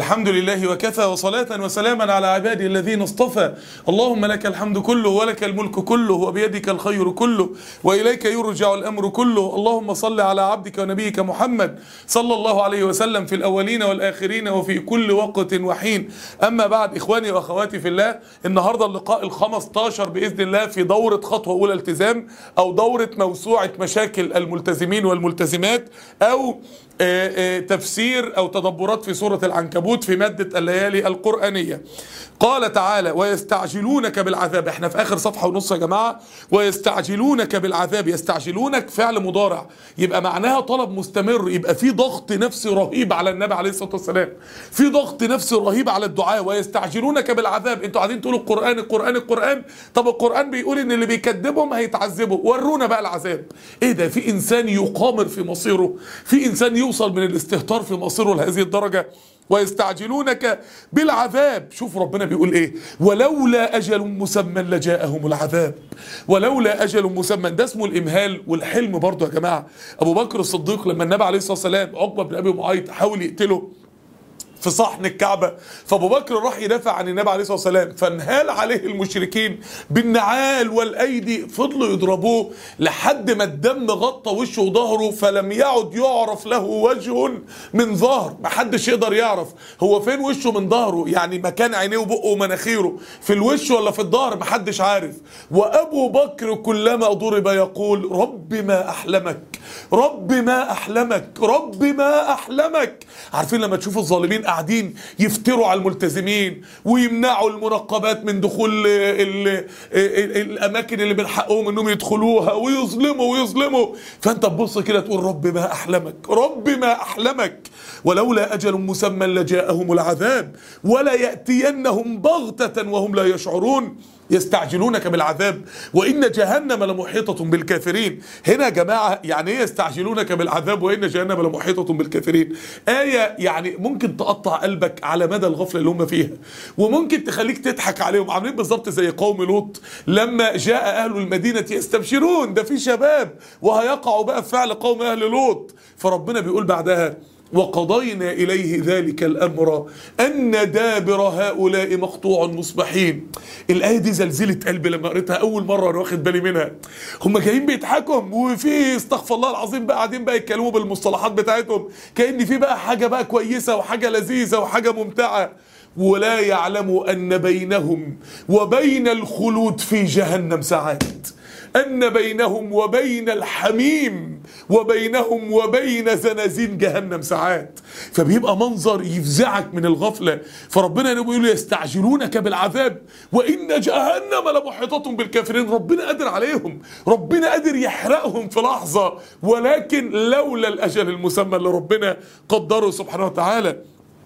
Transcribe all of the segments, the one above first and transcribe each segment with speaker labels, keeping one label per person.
Speaker 1: الحمد لله وكفى وصلاة وسلاما على عبادي الذين اصطفى اللهم لك الحمد كله ولك الملك كله وبيدك الخير كله وإليك يرجع الأمر كله اللهم صل على عبدك ونبيك محمد صلى الله عليه وسلم في الأولين والآخرين وفي كل وقت وحين أما بعد إخواني وأخواتي في الله النهاردة اللقاء الخمستاشر بإذن الله في دورة خطوة أولى التزام أو دورة موسوعة مشاكل الملتزمين والملتزمات أو آه، آه، تفسير أو تدبرات في سورة العنكبوت في مادة الليالي القرآنية قال تعالى ويستعجلونك بالعذاب احنا في آخر صفحة ونص يا جماعة ويستعجلونك بالعذاب يستعجلونك فعل مضارع يبقى معناها طلب مستمر يبقى في ضغط نفسي رهيب على النبي عليه الصلاة والسلام في ضغط نفسي رهيب على الدعاء ويستعجلونك بالعذاب انتوا قاعدين تقولوا القرآن القرآن القرآن طب القرآن بيقول ان اللي بيكذبهم هيتعذبوا ورونا بقى العذاب ايه ده في انسان يقامر في مصيره في انسان يوصل من الاستهتار في مصيره لهذه الدرجة ويستعجلونك بالعذاب شوف ربنا بيقول ايه ولولا اجل مسمى لجاءهم العذاب ولولا اجل مسمى ده اسمه الامهال والحلم برضه يا جماعه ابو بكر الصديق لما النبي عليه الصلاه والسلام عقبه بن ابي معيط حاول يقتله في صحن الكعبة فابو بكر راح يدافع عن النبي عليه الصلاة والسلام فانهال عليه المشركين بالنعال والأيدي فضلوا يضربوه لحد ما الدم غطى وشه وظهره فلم يعد يعرف له وجه من ظهر محدش يقدر يعرف هو فين وشه من ظهره يعني مكان عينيه وبقه ومناخيره في الوش ولا في الظهر محدش عارف وأبو بكر كلما ضرب يقول رب ما أحلمك رب ما أحلمك رب ما أحلمك عارفين لما تشوفوا الظالمين قاعدين يفتروا على الملتزمين ويمنعوا المنقبات من دخول ال ال الاماكن اللي من حقهم انهم يدخلوها ويظلموا ويظلموا فانت تبص كده تقول رب ما احلمك رب ما احلمك ولولا اجل مسمى لجاءهم العذاب ولا ياتينهم بغته وهم لا يشعرون يستعجلونك بالعذاب وان جهنم لمحيطه بالكافرين هنا يا جماعه يعني ايه يستعجلونك بالعذاب وان جهنم لمحيطه بالكافرين ايه يعني ممكن تقطع قلبك على مدى الغفله اللي هم فيها وممكن تخليك تضحك عليهم عاملين بالظبط زي قوم لوط لما جاء اهل المدينه يستبشرون ده في شباب وهيقعوا بقى في فعل قوم اهل لوط فربنا بيقول بعدها وقضينا إليه ذلك الأمر أن دابر هؤلاء مقطوع مصبحين الآية دي زلزلت قلبي لما قريتها أول مرة أنا واخد بالي منها هم جايين بيضحكوا وفي استغفر الله العظيم بقى قاعدين بقى يتكلموا بالمصطلحات بتاعتهم كأن في بقى حاجة بقى كويسة وحاجة لذيذة وحاجة ممتعة ولا يعلموا أن بينهم وبين الخلود في جهنم ساعات أن بينهم وبين الحميم وبينهم وبين زنازين جهنم ساعات فبيبقى منظر يفزعك من الغفلة فربنا بيقول يستعجلونك بالعذاب وإن جهنم لمحيطة بالكافرين ربنا قادر عليهم ربنا قادر يحرقهم في لحظة ولكن لولا الأجل المسمى اللي ربنا قدره سبحانه وتعالى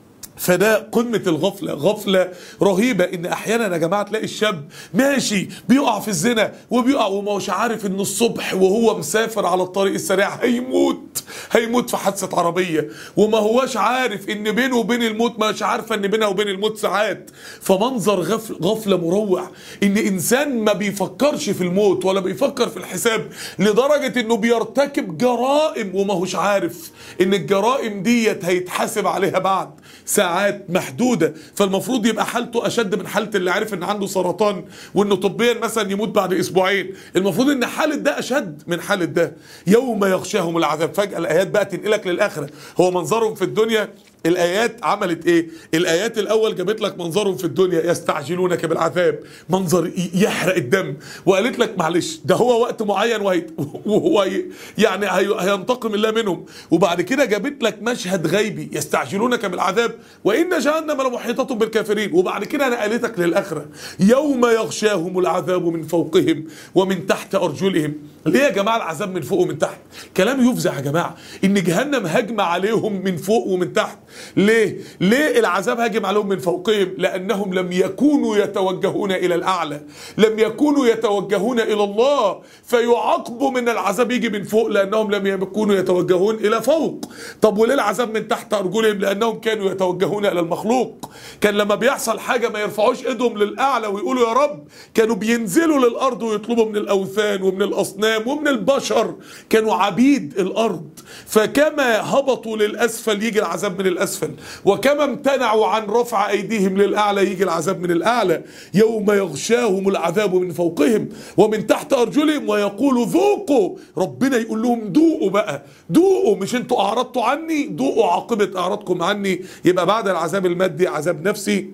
Speaker 1: فده قمة الغفلة غفلة رهيبة ان احيانا يا جماعة تلاقي الشاب ماشي بيقع في الزنا وبيقع وما هوش عارف ان الصبح وهو مسافر على الطريق السريع هيموت هيموت في حادثة عربية وما هوش عارف ان بينه وبين الموت مش عارفة ان بينها وبين الموت ساعات فمنظر غفل غفلة مروع ان انسان ما بيفكرش في الموت ولا بيفكر في الحساب لدرجة انه بيرتكب جرائم وما هوش عارف ان الجرائم ديت هيتحاسب عليها بعد ساعات محدوده فالمفروض يبقى حالته اشد من حاله اللي عارف ان عنده سرطان وانه طبيا مثلا يموت بعد اسبوعين المفروض ان حاله ده اشد من حاله ده يوم يغشاهم العذاب فجاه الايات بقى تنقلك للاخره هو منظرهم في الدنيا الايات عملت ايه الايات الاول جابت لك منظرهم في الدنيا يستعجلونك بالعذاب منظر يحرق الدم وقالت لك معلش ده هو وقت معين وهي وهو يعني هي هينتقم الله منهم وبعد كده جابت لك مشهد غيبي يستعجلونك بالعذاب وان جهنم لمحيطه بالكافرين وبعد كده نقلتك للاخره يوم يغشاهم العذاب من فوقهم ومن تحت ارجلهم ليه يا جماعه العذاب من فوق ومن تحت كلام يفزع يا جماعه ان جهنم هجم عليهم من فوق ومن تحت ليه ليه العذاب هاجم عليهم من فوقهم لانهم لم يكونوا يتوجهون الى الاعلى لم يكونوا يتوجهون الى الله فيعاقبوا من العذاب يجي من فوق لانهم لم يكونوا يتوجهون الى فوق طب وليه العذاب من تحت ارجلهم لانهم كانوا يتوجهون الى المخلوق كان لما بيحصل حاجه ما يرفعوش ايدهم للاعلى ويقولوا يا رب كانوا بينزلوا للارض ويطلبوا من الاوثان ومن الاصنام ومن البشر كانوا عبيد الارض فكما هبطوا للاسفل يجي العذاب من الأسفل الاسفل وكما امتنعوا عن رفع ايديهم للاعلى يجي العذاب من الاعلى يوم يغشاهم العذاب من فوقهم ومن تحت ارجلهم ويقول ذوقوا ربنا يقول لهم ذوقوا بقى ذوقوا مش انتوا اعرضتوا عني ذوقوا عاقبه اعراضكم عني يبقى بعد العذاب المادي عذاب نفسي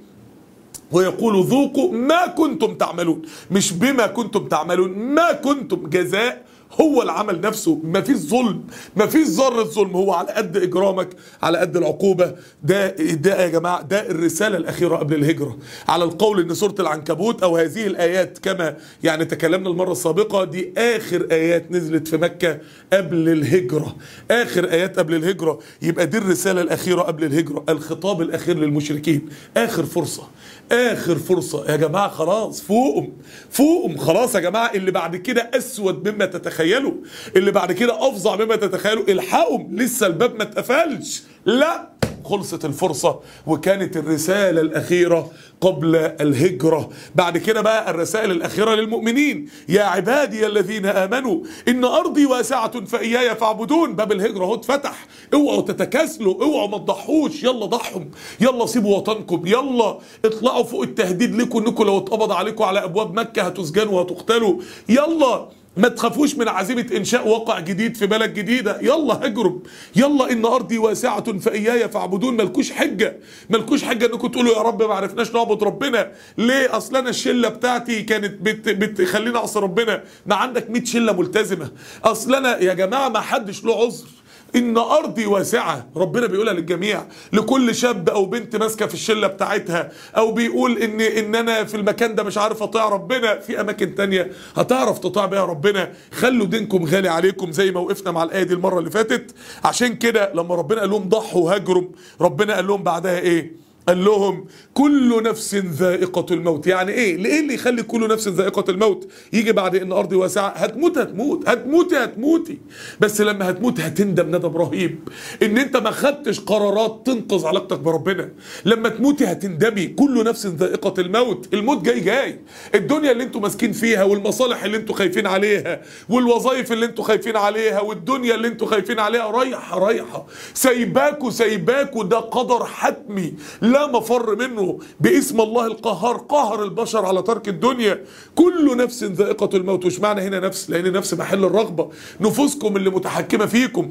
Speaker 1: ويقول ذوقوا ما كنتم تعملون مش بما كنتم تعملون ما كنتم جزاء هو العمل نفسه ما فيش ظلم ما فيش ذره ظلم هو على قد اجرامك على قد العقوبه ده ده يا جماعه ده الرساله الاخيره قبل الهجره على القول ان سوره العنكبوت او هذه الايات كما يعني تكلمنا المره السابقه دي اخر ايات نزلت في مكه قبل الهجره اخر ايات قبل الهجره يبقى دي الرساله الاخيره قبل الهجره الخطاب الاخير للمشركين اخر فرصه اخر فرصه يا جماعه خلاص فوقهم فوقهم خلاص يا جماعه اللي بعد كده اسود مما تتخيلوا اللي بعد كده افظع مما تتخيلوا الحقهم لسه الباب ما اتقفلش لا خلصت الفرصة وكانت الرسالة الأخيرة قبل الهجرة بعد كده بقى الرسائل الأخيرة للمؤمنين يا عبادي الذين آمنوا إن أرضي واسعة فإياي فاعبدون باب الهجرة اهو اتفتح اوعوا تتكاسلوا اوعوا ما تضحوش يلا ضحوا يلا سيبوا وطنكم يلا اطلعوا فوق التهديد لكم انكم لو اتقبض عليكم على ابواب مكة هتسجنوا وهتقتلوا يلا ما تخافوش من عزيمة إنشاء واقع جديد في بلد جديدة يلا هجرب يلا إن أرضي واسعة فإياي فاعبدون ملكوش حجة ملكوش حجة إنكم تقولوا يا رب ما عرفناش نعبد ربنا ليه أصل أنا الشلة بتاعتي كانت بت بتخليني أعصي ربنا ما عندك 100 شلة ملتزمة أصل أنا يا جماعة ما حدش له عذر ان ارضي واسعه ربنا بيقولها للجميع لكل شاب او بنت ماسكه في الشله بتاعتها او بيقول ان ان انا في المكان ده مش عارف اطيع ربنا في اماكن تانية هتعرف تطيع بيها ربنا خلوا دينكم غالي عليكم زي ما وقفنا مع الايه دي المره اللي فاتت عشان كده لما ربنا قال لهم ضحوا وهاجروا ربنا قال لهم بعدها ايه قال لهم كل نفس ذائقة الموت يعني ايه ليه اللي يخلي كل نفس ذائقة الموت يجي بعد ان ارضي واسعة هتموت هتموت هتموتي هتموتي بس لما هتموت هتندم ندم رهيب ان انت ما خدتش قرارات تنقذ علاقتك بربنا لما تموتي هتندمي كل نفس ذائقة الموت الموت جاي جاي الدنيا اللي انتوا ماسكين فيها والمصالح اللي انتوا خايفين عليها والوظائف اللي انتوا خايفين عليها والدنيا اللي انتوا خايفين عليها رايحة رايحة سايباكوا سايباكوا ده قدر حتمي لا مفر منه باسم الله القهار قهر البشر على ترك الدنيا كل نفس ذائقة الموت وش معنى هنا نفس لأن نفس محل الرغبة نفوسكم اللي متحكمة فيكم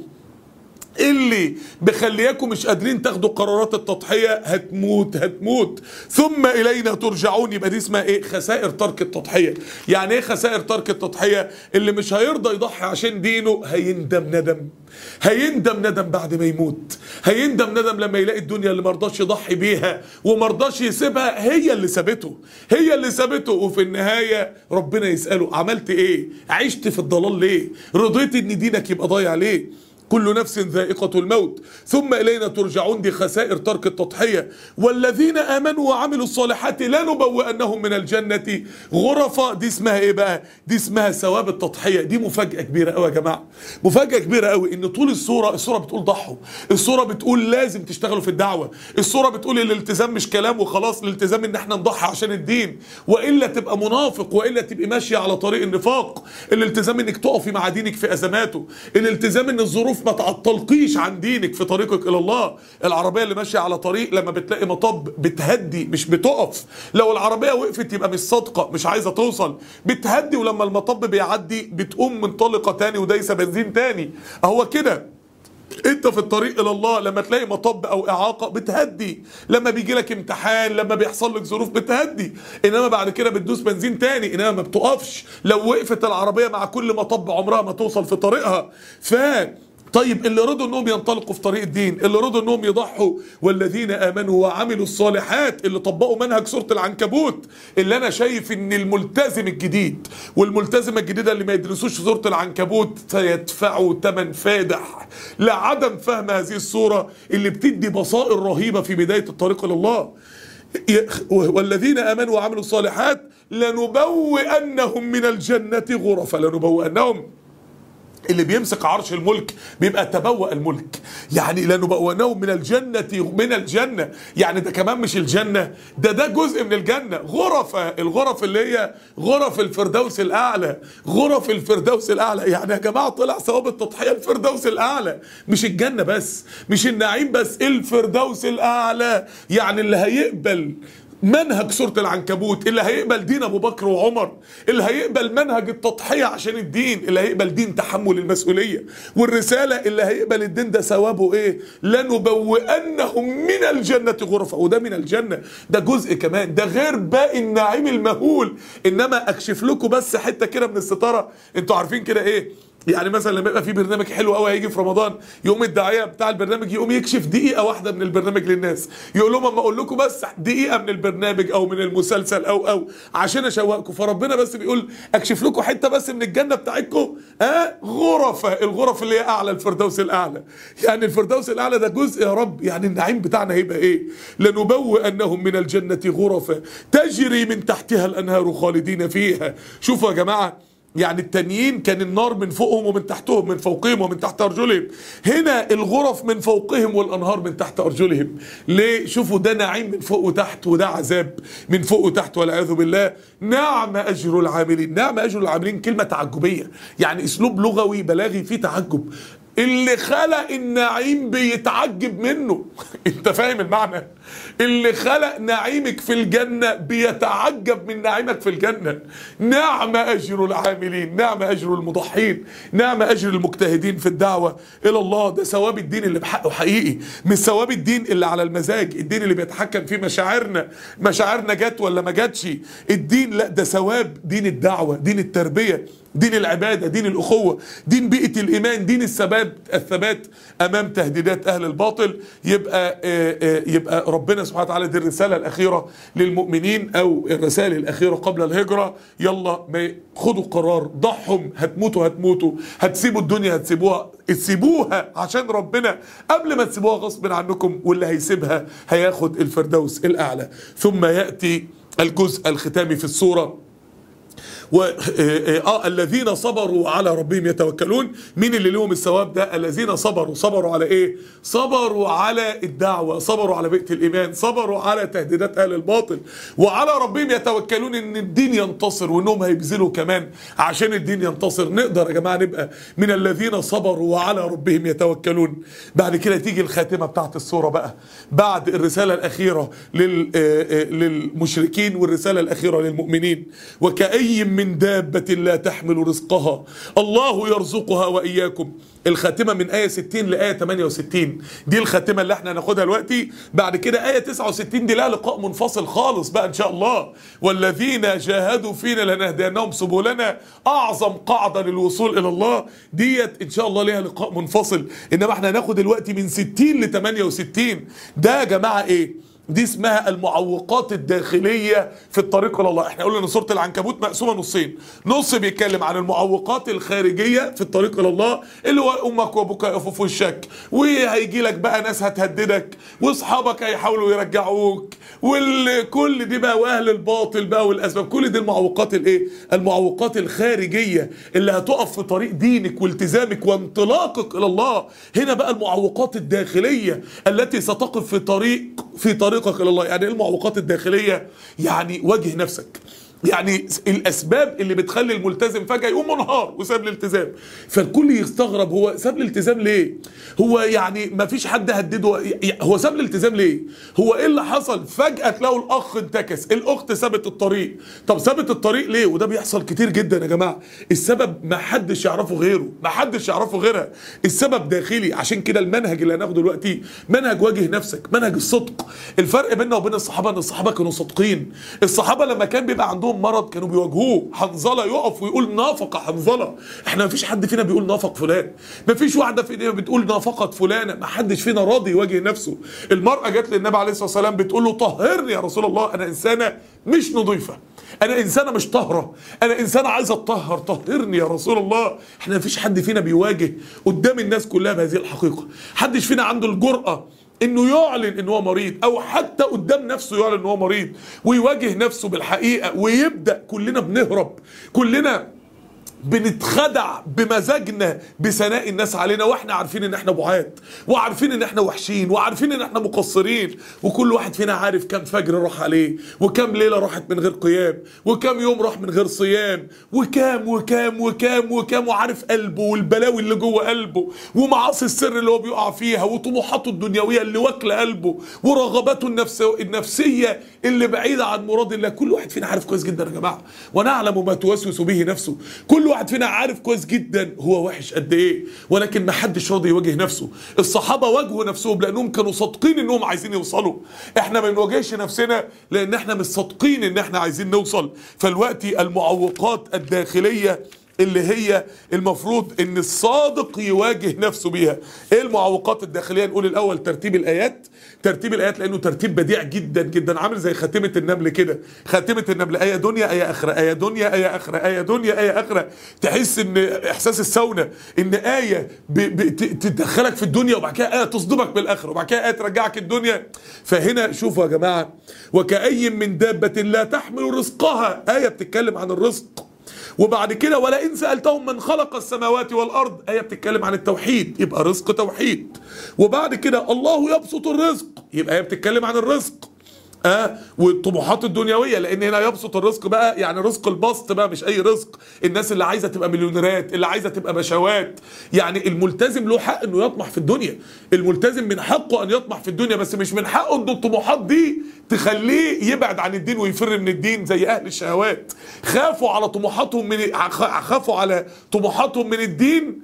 Speaker 1: اللي بخلياكم مش قادرين تاخدوا قرارات التضحية هتموت هتموت ثم إلينا ترجعون يبقى دي اسمها ايه خسائر ترك التضحية يعني ايه خسائر ترك التضحية اللي مش هيرضى يضحي عشان دينه هيندم ندم هيندم ندم بعد ما يموت هيندم ندم لما يلاقي الدنيا اللي مرضاش يضحي بيها ومرضاش يسيبها هي اللي سابته هي اللي سابته وفي النهاية ربنا يسأله عملت ايه عشت في الضلال ليه رضيت ان دينك يبقى ضايع ليه كل نفس ذائقة الموت ثم إلينا ترجعون دي خسائر ترك التضحية والذين آمنوا وعملوا الصالحات لنبوئنهم من الجنة غرفة دي اسمها إيه بقى دي اسمها ثواب التضحية دي مفاجأة كبيرة قوي يا جماعة مفاجأة كبيرة قوي إن طول الصورة الصورة بتقول ضحوا الصورة بتقول لازم تشتغلوا في الدعوة الصورة بتقول الالتزام مش كلام وخلاص الالتزام إن احنا نضحي عشان الدين وإلا تبقى منافق وإلا تبقى ماشية على طريق النفاق الالتزام إنك تقفي مع دينك في أزماته الالتزام إن الظروف ما تعطلقيش عن دينك في طريقك الى الله العربيه اللي ماشيه على طريق لما بتلاقي مطب بتهدي مش بتقف لو العربيه وقفت يبقى مش صادقه مش عايزه توصل بتهدي ولما المطب بيعدي بتقوم منطلقه تاني ودايسه بنزين تاني اهو كده انت في الطريق الى الله لما تلاقي مطب او اعاقه بتهدي لما بيجي لك امتحان لما بيحصل لك ظروف بتهدي انما بعد كده بتدوس بنزين تاني انما ما بتقفش لو وقفت العربيه مع كل مطب عمرها ما توصل في طريقها ف طيب اللي رضوا انهم ينطلقوا في طريق الدين اللي رضوا انهم يضحوا والذين امنوا وعملوا الصالحات اللي طبقوا منهج سوره العنكبوت اللي انا شايف ان الملتزم الجديد والملتزمه الجديده اللي ما يدرسوش سوره العنكبوت سيدفعوا ثمن فادح لعدم فهم هذه السوره اللي بتدي بصائر رهيبه في بدايه الطريق الى الله والذين امنوا وعملوا الصالحات لنبوئنهم من الجنه غرفا لنبوئنهم اللي بيمسك عرش الملك بيبقى تبوأ الملك يعني لنبوأناهم من الجنة من الجنة يعني ده كمان مش الجنة ده ده جزء من الجنة غرفة الغرف اللي هي غرف الفردوس الأعلى غرف الفردوس الأعلى يعني يا جماعة طلع ثواب التضحية الفردوس الأعلى مش الجنة بس مش النعيم بس الفردوس الأعلى يعني اللي هيقبل منهج سورة العنكبوت اللي هيقبل دين أبو بكر وعمر اللي هيقبل منهج التضحية عشان الدين اللي هيقبل دين تحمل المسؤولية والرسالة اللي هيقبل الدين ده ثوابه إيه لنبوئنهم من الجنة غرفة وده من الجنة ده جزء كمان ده غير باقي النعيم المهول إنما أكشف لكم بس حتة كده من الستارة أنتوا عارفين كده إيه يعني مثلا لما يبقى في برنامج حلو قوي هيجي في رمضان يقوم الداعيه بتاع البرنامج يقوم يكشف دقيقه واحده من البرنامج للناس يقول لهم اما اقول لكم بس دقيقه من البرنامج او من المسلسل او او عشان اشوقكم فربنا بس بيقول اكشف لكم حته بس من الجنه بتاعتكم اه غرفه الغرف اللي هي اعلى الفردوس الاعلى يعني الفردوس الاعلى ده جزء يا رب يعني النعيم بتاعنا هيبقى ايه لنبوئنهم من الجنه غرفا تجري من تحتها الانهار خالدين فيها شوفوا يا جماعه يعني التانيين كان النار من فوقهم ومن تحتهم من فوقهم ومن تحت ارجلهم هنا الغرف من فوقهم والانهار من تحت ارجلهم ليه شوفوا ده نعيم من فوق وتحت وده عذاب من فوق وتحت والعياذ بالله نعم اجر العاملين نعم اجر العاملين كلمه تعجبيه يعني اسلوب لغوي بلاغي فيه تعجب اللي خلق النعيم بيتعجب منه انت فاهم المعنى اللي خلق نعيمك في الجنة بيتعجب من نعيمك في الجنة نعم أجر العاملين نعم أجر المضحين نعم أجر المجتهدين في الدعوة إلى الله ده ثواب الدين اللي بحقه حقيقي مش ثواب الدين اللي على المزاج الدين اللي بيتحكم فيه مشاعرنا مشاعرنا جت ولا ما جاتش الدين لا ده ثواب دين الدعوة دين التربية دين العبادة دين الأخوة دين بيئة الإيمان دين الثبات الثبات أمام تهديدات أهل الباطل يبقى آآ آآ يبقى ربنا سبحانه وتعالى دي الرسالة الأخيرة للمؤمنين أو الرسائل الأخيرة قبل الهجرة يلا ما خدوا قرار ضحوا هتموتوا هتموتوا هتسيبوا الدنيا هتسيبوها سيبوها عشان ربنا قبل ما تسيبوها غصب عنكم واللي هيسيبها هياخد الفردوس الأعلى ثم يأتي الجزء الختامي في السورة و اه الذين صبروا على ربهم يتوكلون مين اللي لهم الثواب ده الذين صبروا صبروا على ايه صبروا على الدعوه صبروا على بيئه الايمان صبروا على تهديدات اهل الباطل وعلى ربهم يتوكلون ان الدين ينتصر وانهم هيبذلوا كمان عشان الدين ينتصر نقدر يا جماعه نبقى من الذين صبروا وعلى ربهم يتوكلون بعد كده تيجي الخاتمه بتاعت السوره بقى بعد الرساله الاخيره لل للمشركين والرساله الاخيره للمؤمنين وكأي من دابة لا تحمل رزقها الله يرزقها وإياكم الخاتمة من آية 60 لآية 68 دي الخاتمة اللي احنا هناخدها دلوقتي بعد كده آية 69 دي لها لقاء منفصل خالص بقى إن شاء الله والذين جاهدوا فينا لنهدينهم سبلنا أعظم قاعدة للوصول إلى الله ديت إن شاء الله ليها لقاء منفصل إنما احنا هناخد دلوقتي من 60 ل 68 ده يا جماعة إيه دي اسمها المعوقات الداخلية في الطريق إلى الله احنا قلنا ان سورة العنكبوت مقسومة نصين نص بيتكلم عن المعوقات الخارجية في الطريق إلى الله اللي هو امك وابوك يقفوا في وشك وهيجي لك بقى ناس هتهددك واصحابك هيحاولوا يرجعوك وكل دي بقى واهل الباطل بقى والاسباب كل دي المعوقات الايه المعوقات الخارجية اللي هتقف في طريق دينك والتزامك وانطلاقك إلى الله هنا بقى المعوقات الداخلية التي ستقف في طريق في طريق طريقك الى الله يعني ايه المعوقات الداخليه يعني واجه نفسك يعني الاسباب اللي بتخلي الملتزم فجاه يقوم منهار وساب الالتزام فالكل يستغرب هو ساب الالتزام ليه هو يعني ما فيش حد هدده هو ساب الالتزام ليه هو ايه اللي حصل فجاه تلاقوا الاخ انتكس الاخت سابت الطريق طب سابت الطريق ليه وده بيحصل كتير جدا يا جماعه السبب ما حدش يعرفه غيره ما حدش يعرفه غيرها السبب داخلي عشان كده المنهج اللي هناخده دلوقتي منهج واجه نفسك منهج الصدق الفرق بيننا وبين الصحابه ان الصحابه كانوا صادقين الصحابه لما كان بيبقى عندهم مرض كانوا بيواجهوه حنظله يقف ويقول نافق حنظله احنا ما فيش حد فينا بيقول نافق فلان ما فيش واحده فينا بتقول نافقت فلانه ما حدش فينا راضي يواجه نفسه المراه جت للنبي عليه الصلاه والسلام بتقول له طهرني يا رسول الله انا انسانه مش نظيفه انا انسانه مش طاهره انا انسانه عايزه اتطهر طهرني يا رسول الله احنا ما فيش حد فينا بيواجه قدام الناس كلها بهذه الحقيقه حدش فينا عنده الجرأه انه يعلن ان هو مريض او حتى قدام نفسه يعلن ان هو مريض ويواجه نفسه بالحقيقه ويبدا كلنا بنهرب كلنا بنتخدع بمزاجنا بثناء الناس علينا واحنا عارفين ان احنا بعاد وعارفين ان احنا وحشين وعارفين ان احنا مقصرين وكل واحد فينا عارف كم فجر راح عليه وكم ليله راحت من غير قيام وكم يوم راح من غير صيام وكام وكام وكام وكام وعارف قلبه والبلاوي اللي جوه قلبه ومعاصي السر اللي هو بيقع فيها وطموحاته الدنيويه اللي واكله قلبه ورغباته النفس النفسيه اللي بعيده عن مراد الله كل واحد فينا عارف كويس جدا يا جماعه ونعلم ما توسوس به نفسه كل واحد فينا عارف كويس جدا هو وحش قد ايه ولكن ما حدش راضي يواجه نفسه الصحابه واجهوا نفسهم لانهم كانوا صادقين انهم عايزين يوصلوا احنا ما بنواجهش نفسنا لان احنا مش صادقين ان احنا عايزين نوصل فالوقت المعوقات الداخليه اللي هي المفروض ان الصادق يواجه نفسه بيها ايه المعوقات الداخليه نقول الاول ترتيب الايات ترتيب الايات لانه ترتيب بديع جدا جدا عامل زي خاتمه النمل كده خاتمه النمل ايه دنيا ايه اخره ايه دنيا ايه اخره ايه دنيا ايه اخره تحس ان احساس السونه ان ايه ب... ب... تدخلك في الدنيا وبعد كده ايه تصدمك بالاخره وبعد كده ايه ترجعك الدنيا فهنا شوفوا يا جماعه وكأي من دابه لا تحمل رزقها ايه بتتكلم عن الرزق وبعد كده ولئن سألتهم من خلق السماوات والأرض آية بتتكلم عن التوحيد يبقى رزق توحيد وبعد كده الله يبسط الرزق يبقى آية بتتكلم عن الرزق اه والطموحات الدنيويه لان هنا يبسط الرزق بقى يعني رزق البسط بقى مش اي رزق الناس اللي عايزه تبقى مليونيرات اللي عايزه تبقى بشوات يعني الملتزم له حق انه يطمح في الدنيا الملتزم من حقه ان يطمح في الدنيا بس مش من حقه ان الطموحات دي تخليه يبعد عن الدين ويفر من الدين زي اهل الشهوات خافوا على طموحاتهم من خافوا على طموحاتهم من الدين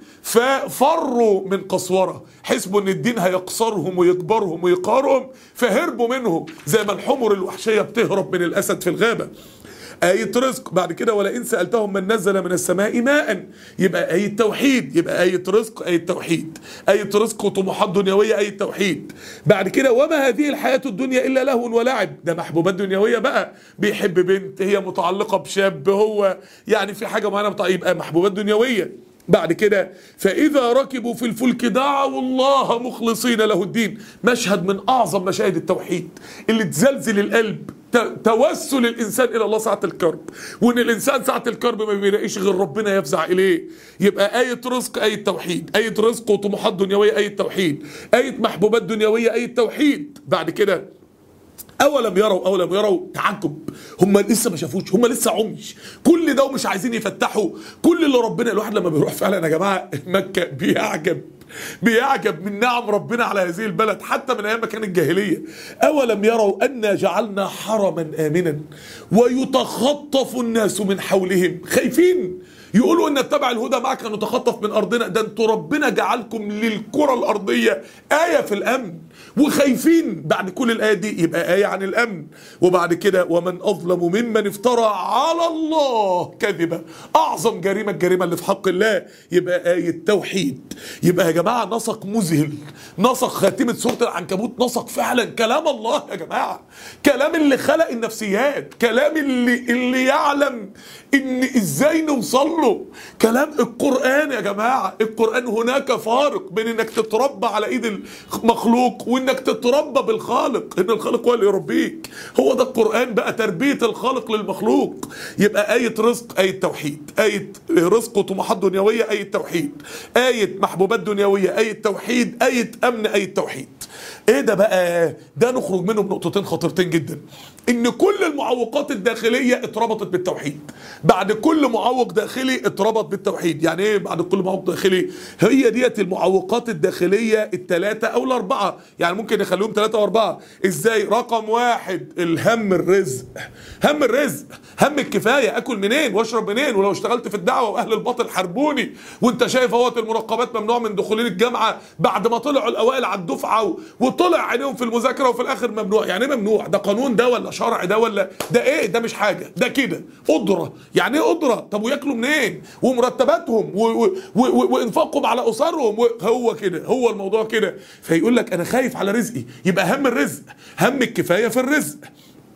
Speaker 1: ففروا من قسوره حسبوا ان الدين هيقصرهم ويكبرهم ويقارهم فهربوا منه زي ما الحمر الوحشيه بتهرب من الاسد في الغابه آية رزق بعد كده ولئن سألتهم من نزل من السماء ماء يبقى آية توحيد يبقى آية رزق آية توحيد آية رزق وطموحات دنيوية آية توحيد بعد كده وما هذه الحياة الدنيا إلا لهو ولعب ده محبوبات دنيوية بقى بيحب بنت هي متعلقة بشاب هو يعني في حاجة معينة يبقى محبوبات دنيوية بعد كده فإذا ركبوا في الفلك دعوا الله مخلصين له الدين مشهد من أعظم مشاهد التوحيد اللي تزلزل القلب توسل الانسان الى الله ساعه الكرب وان الانسان ساعه الكرب ما بيلاقيش غير ربنا يفزع اليه يبقى ايه رزق ايه توحيد ايه رزق وطموحات دنيويه ايه توحيد ايه محبوبات دنيويه ايه توحيد بعد كده اولم يروا اولم يروا تعجب هم لسه ما شافوش هم لسه عمي كل ده ومش عايزين يفتحوا كل اللي ربنا الواحد لما بيروح فعلا يا جماعه مكه بيعجب بيعجب من نعم ربنا على هذه البلد حتى من ايام ما كانت الجاهليه اولم يروا انا جعلنا حرما امنا ويتخطف الناس من حولهم خايفين يقولوا ان اتبع الهدى معك نتخطف من ارضنا ده انتوا ربنا جعلكم للكره الارضيه ايه في الامن وخايفين بعد كل الايه دي يبقى ايه عن الامن وبعد كده ومن اظلم ممن افترى على الله كذبا اعظم جريمه الجريمه اللي في حق الله يبقى ايه توحيد يبقى يا جماعه نسق مذهل نسق خاتمه سوره العنكبوت نسق فعلا كلام الله يا جماعه كلام اللي خلق النفسيات كلام اللي اللي يعلم ان ازاي نوصل له كلام القرآن يا جماعة القرآن هناك فارق بين انك تتربى على ايد المخلوق وانك تتربى بالخالق ان الخالق هو اللي يربيك هو ده القرآن بقى تربية الخالق للمخلوق يبقى آية رزق آية توحيد آية رزق وطموحات دنيوية آية توحيد آية محبوبات دنيوية آية توحيد آية أمن آية توحيد ايه ده بقى ده نخرج منه بنقطتين خطيرتين جدا ان كل المعوقات الداخليه اتربطت بالتوحيد بعد كل معوق داخلي اتربط بالتوحيد يعني ايه بعد كل معوق داخلي هي ديت المعوقات الداخليه الثلاثه او الاربعه يعني ممكن نخليهم ثلاثه واربعه ازاي رقم واحد الهم الرزق هم الرزق هم الكفايه اكل منين واشرب منين ولو اشتغلت في الدعوه واهل الباطل حاربوني وانت شايف اهوت المرقبات ممنوع من دخولين الجامعه بعد ما طلعوا الاوائل على الدفعه وطلع عينيهم في المذاكره وفي الاخر ممنوع يعني ايه ممنوع ده قانون ده ولا شرع ده ولا ده ايه ده مش حاجه ده كده قدره يعني ايه قدره طب وياكلوا منين ومرتباتهم وانفاقهم على اسرهم هو كده هو الموضوع كده فيقول لك انا خايف على رزقي يبقى هم الرزق هم الكفايه في الرزق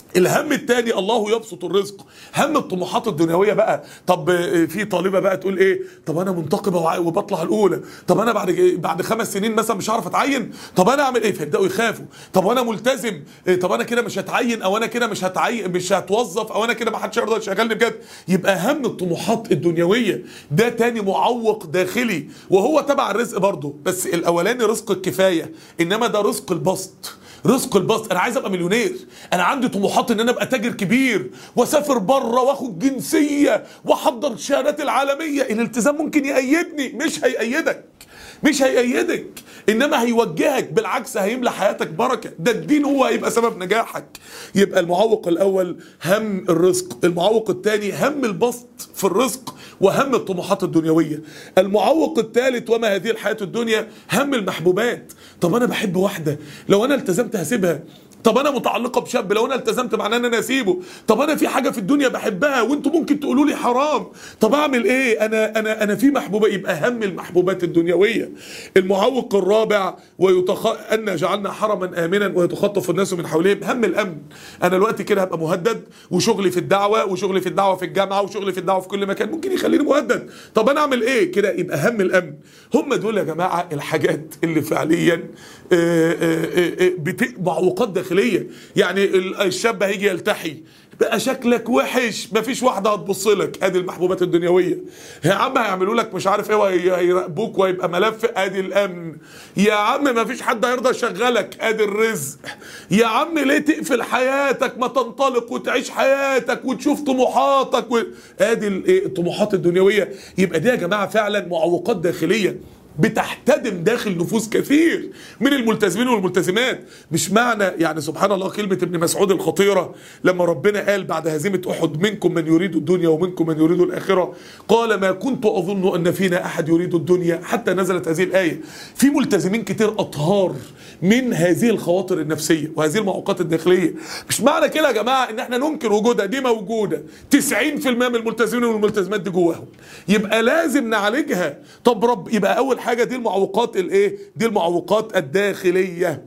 Speaker 1: الهم التاني الله يبسط الرزق هم الطموحات الدنيويه بقى طب آه، في طالبه بقى تقول ايه طب انا منتقبه وع- وبطلع الاولى طب انا بعد بعد خمس سنين مثلا مش هعرف اتعين طب انا اعمل ايه فيبداوا يخافوا طب وانا ملتزم إيه، طب انا كده مش هتعين او انا كده مش هتعين مش هتوظف او انا كده ما حدش يرضى يشغلني بجد يبقى هم الطموحات الدنيويه ده تاني معوق داخلي وهو تبع الرزق برضه بس الاولاني رزق الكفايه انما ده رزق البسط رزق البسط انا عايز ابقى مليونير انا عندي طموحات ان انا ابقى تاجر كبير واسافر بره واخد جنسيه واحضر الشهادات العالميه الالتزام ممكن يأيدني مش هيأيدك مش هيأيدك انما هيوجهك بالعكس هيملى حياتك بركه ده الدين هو هيبقى سبب نجاحك يبقى المعوق الاول هم الرزق المعوق الثاني هم البسط في الرزق وهم الطموحات الدنيويه المعوق الثالث وما هذه الحياه الدنيا هم المحبوبات طب انا بحب واحده لو انا التزمت هسيبها طب انا متعلقه بشاب لو انا التزمت معناه ان انا اسيبه طب انا في حاجه في الدنيا بحبها وانتوا ممكن تقولوا لي حرام طب اعمل ايه انا انا انا في محبوبه يبقى هم المحبوبات الدنيويه المعوق الرابع ويتخ... ان جعلنا حرما امنا ويتخطف الناس من حولهم هم الامن انا دلوقتي كده هبقى مهدد وشغلي في الدعوه وشغلي في الدعوه في الجامعه وشغلي في الدعوه في كل مكان ممكن يخليني مهدد طب انا اعمل ايه كده يبقى هم الامن هم دول يا جماعه الحاجات اللي فعليا آه، آه، آه، بت- معوقات داخليه يعني ال- الشاب هيجي يلتحي بقى شكلك وحش مفيش واحده هتبص لك ادي المحبوبات الدنيويه يا عم هيعملوا لك مش عارف ايه وهي- هيراقبوك ويبقى ملف ادي الامن يا عم مفيش حد هيرضى يشغلك ادي الرزق يا عم ليه تقفل حياتك ما تنطلق وتعيش حياتك وتشوف طموحاتك و... ادي ال- إيه الطموحات الدنيويه يبقى دي يا جماعه فعلا معوقات داخليه بتحتدم داخل نفوس كثير من الملتزمين والملتزمات مش معنى يعني سبحان الله كلمة ابن مسعود الخطيرة لما ربنا قال بعد هزيمة أحد منكم من يريد الدنيا ومنكم من يريد الآخرة قال ما كنت أظن أن فينا أحد يريد الدنيا حتى نزلت هذه الآية في ملتزمين كتير أطهار من هذه الخواطر النفسية وهذه المعوقات الداخلية مش معنى كده يا جماعة ان احنا ننكر وجودها دي موجودة 90% من الملتزمين والملتزمات دي جواهم يبقى لازم نعالجها طب رب يبقى اول حاجة دي المعوقات الايه دي المعوقات الداخلية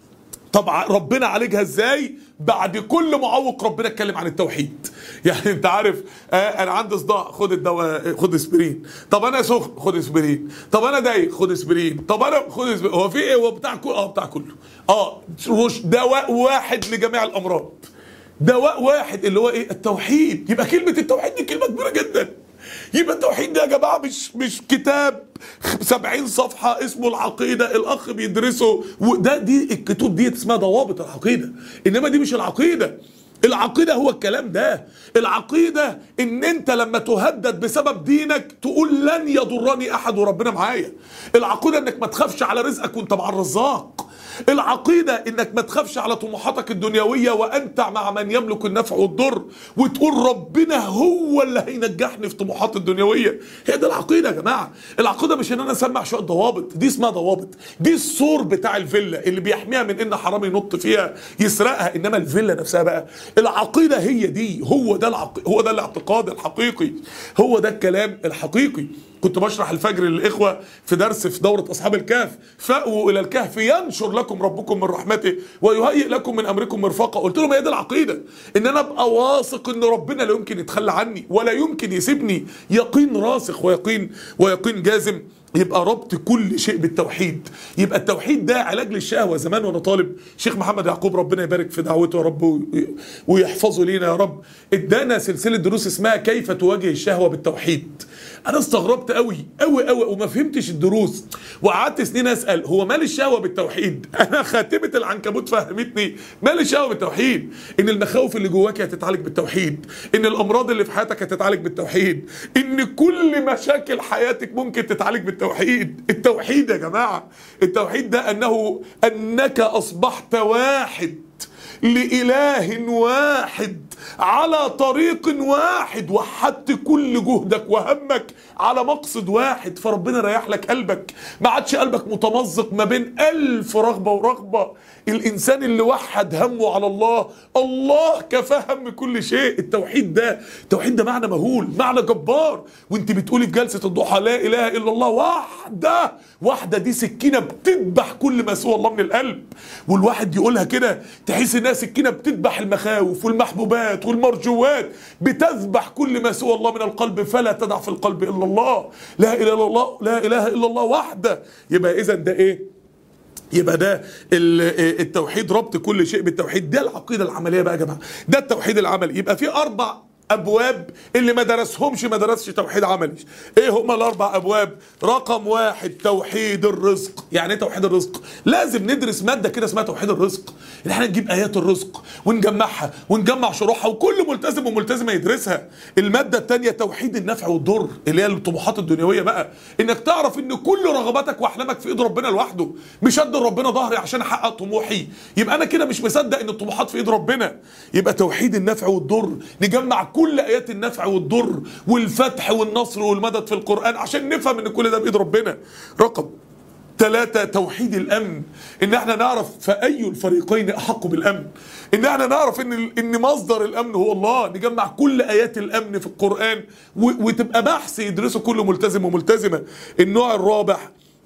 Speaker 1: طبعا ربنا عالجها ازاي بعد كل معوق ربنا اتكلم عن التوحيد يعني انت عارف آه انا عندي صداع خد الدواء خد اسبرين طب انا سخن خد اسبرين طب انا ضايق خد اسبرين طب انا خد اسبرين هو في ايه هو بتاع كل اه بتاع كله اه رش دواء واحد لجميع الامراض دواء واحد اللي هو ايه التوحيد يبقى كلمه التوحيد دي كلمه كبيره جدا يبقى التوحيد ده يا جماعه مش مش كتاب 70 صفحه اسمه العقيده الاخ بيدرسه وده دي الكتب دي اسمها ضوابط العقيده انما دي مش العقيده العقيدة هو الكلام ده العقيدة ان انت لما تهدد بسبب دينك تقول لن يضرني احد وربنا معايا العقيدة انك ما تخافش على رزقك وانت مع الرزاق العقيدة انك ما تخافش على طموحاتك الدنيوية وانت مع من يملك النفع والضر وتقول ربنا هو اللي هينجحني في طموحاتي الدنيوية هي دي العقيدة يا جماعة العقيدة مش ان انا اسمع شوية ضوابط دي اسمها ضوابط دي السور بتاع الفيلا اللي بيحميها من ان حرامي ينط فيها يسرقها انما الفيلا نفسها بقى العقيدة هي دي هو ده العق... هو ده الاعتقاد الحقيقي هو ده الكلام الحقيقي كنت بشرح الفجر للاخوه في درس في دوره اصحاب الكهف فاووا الى الكهف ينشر لكم ربكم من رحمته ويهيئ لكم من امركم مرفقا قلت لهم هي دي العقيده ان انا ابقى واثق ان ربنا لا يمكن يتخلى عني ولا يمكن يسيبني يقين راسخ ويقين ويقين جازم يبقى ربط كل شيء بالتوحيد يبقى التوحيد ده علاج للشهوة زمان وانا طالب شيخ محمد يعقوب ربنا يبارك في دعوته يا رب وي- ويحفظه لينا يا رب ادانا سلسلة دروس اسمها كيف تواجه الشهوة بالتوحيد انا استغربت قوي قوي قوي وما فهمتش الدروس وقعدت سنين اسال هو مال الشهوة بالتوحيد انا خاتمة العنكبوت فهمتني مال الشهوة بالتوحيد ان المخاوف اللي جواك هتتعالج بالتوحيد ان الامراض اللي في حياتك هتتعالج بالتوحيد ان كل مشاكل حياتك ممكن تتعالج بالتوحيد التوحيد يا جماعة التوحيد ده انه انك اصبحت واحد لإله واحد على طريق واحد وحدت كل جهدك وهمك على مقصد واحد فربنا ريح لك قلبك ما عادش قلبك متمزق ما بين ألف رغبة ورغبة الإنسان اللي وحد همه على الله الله كفاه هم كل شيء التوحيد ده التوحيد ده معنى مهول معنى جبار وانت بتقولي في جلسة الضحى لا إله إلا الله واحدة واحدة دي سكينة بتذبح كل ما سوى الله من القلب والواحد يقولها كده تحس تحس انها سكينه بتذبح المخاوف والمحبوبات والمرجوات بتذبح كل ما سوى الله من القلب فلا تدع في القلب الا الله لا اله الا الله لا اله الا الله وحده يبقى اذا ده ايه يبقى ده ال- التوحيد ربط كل شيء بالتوحيد ده العقيده العمليه بقى يا جماعه ده التوحيد العملي يبقى في اربع ابواب اللي ما درسهمش ما درسش توحيد عملي ايه هما الاربع ابواب رقم واحد توحيد الرزق يعني ايه توحيد الرزق لازم ندرس ماده كده اسمها توحيد الرزق ان احنا نجيب ايات الرزق ونجمعها ونجمع شروحها وكل ملتزم وملتزمه يدرسها الماده الثانيه توحيد النفع والضر اللي هي الطموحات الدنيويه بقى انك تعرف ان كل رغباتك واحلامك في ايد ربنا لوحده مش ادي ربنا ظهري عشان احقق طموحي يبقى انا كده مش مصدق ان الطموحات في ايد ربنا يبقى توحيد النفع والضر نجمع كل ايات النفع والضر والفتح والنصر والمدد في القران عشان نفهم ان كل ده بايد ربنا رقم ثلاثة توحيد الأمن إن احنا نعرف فأي الفريقين أحق بالأمن إن احنا نعرف إن إن مصدر الأمن هو الله نجمع كل آيات الأمن في القرآن و- وتبقى بحث يدرسه كل ملتزم وملتزمة النوع الرابع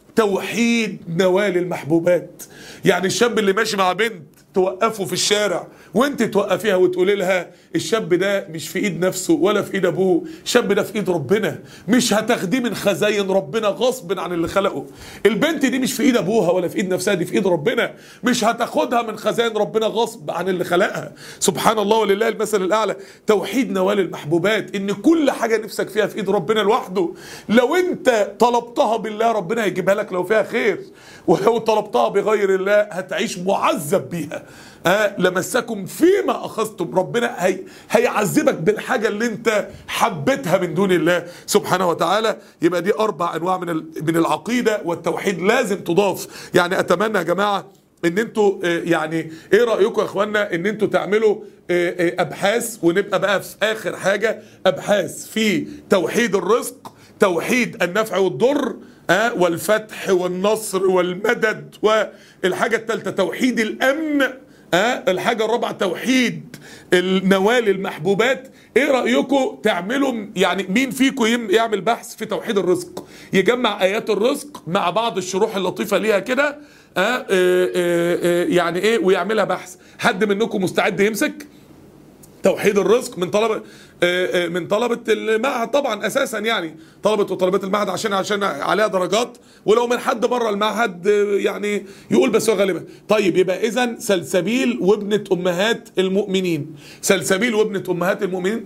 Speaker 1: توحيد نوال المحبوبات يعني الشاب اللي ماشي مع بنت توقفه في الشارع وانت توقفيها وتقولي لها الشاب ده مش في ايد نفسه ولا في ايد ابوه الشاب ده في ايد ربنا مش هتاخديه من خزاين ربنا غصب عن اللي خلقه البنت دي مش في ايد ابوها ولا في ايد نفسها دي في ايد ربنا مش هتاخدها من خزاين ربنا غصب عن اللي خلقها سبحان الله ولله المثل الاعلى توحيد نوال المحبوبات ان كل حاجه نفسك فيها في ايد ربنا لوحده لو انت طلبتها بالله ربنا هيجيبها لك لو فيها خير ولو طلبتها بغير الله هتعيش معذب بيها آه لمسكم فيما اخذتم ربنا هي هيعذبك بالحاجه اللي انت حبيتها من دون الله سبحانه وتعالى يبقى دي اربع انواع من ال- من العقيده والتوحيد لازم تضاف يعني اتمنى يا جماعه ان انتوا آه، يعني ايه رايكم يا اخوانا ان انتوا تعملوا آه، آه، ابحاث ونبقى بقى في اخر حاجه ابحاث في توحيد الرزق توحيد النفع والضر آه والفتح والنصر والمدد والحاجه الثالثه توحيد الامن آه الحاجة الرابعة توحيد النوال المحبوبات ايه رأيكم تعملوا يعني مين فيكم يم- يعمل بحث في توحيد الرزق يجمع ايات الرزق مع بعض الشروح اللطيفة ليها كده آه آه آه آه يعني ايه ويعملها بحث حد منكم مستعد يمسك توحيد الرزق من طلبة آه، آه، من طلبة المعهد طبعا اساسا يعني طلبة وطالبات المعهد عشان عشان عليها درجات ولو من حد بره المعهد آه، يعني يقول بس هو غالبا طيب يبقى اذا سلسبيل وابنة امهات المؤمنين سلسبيل وابنة امهات المؤمنين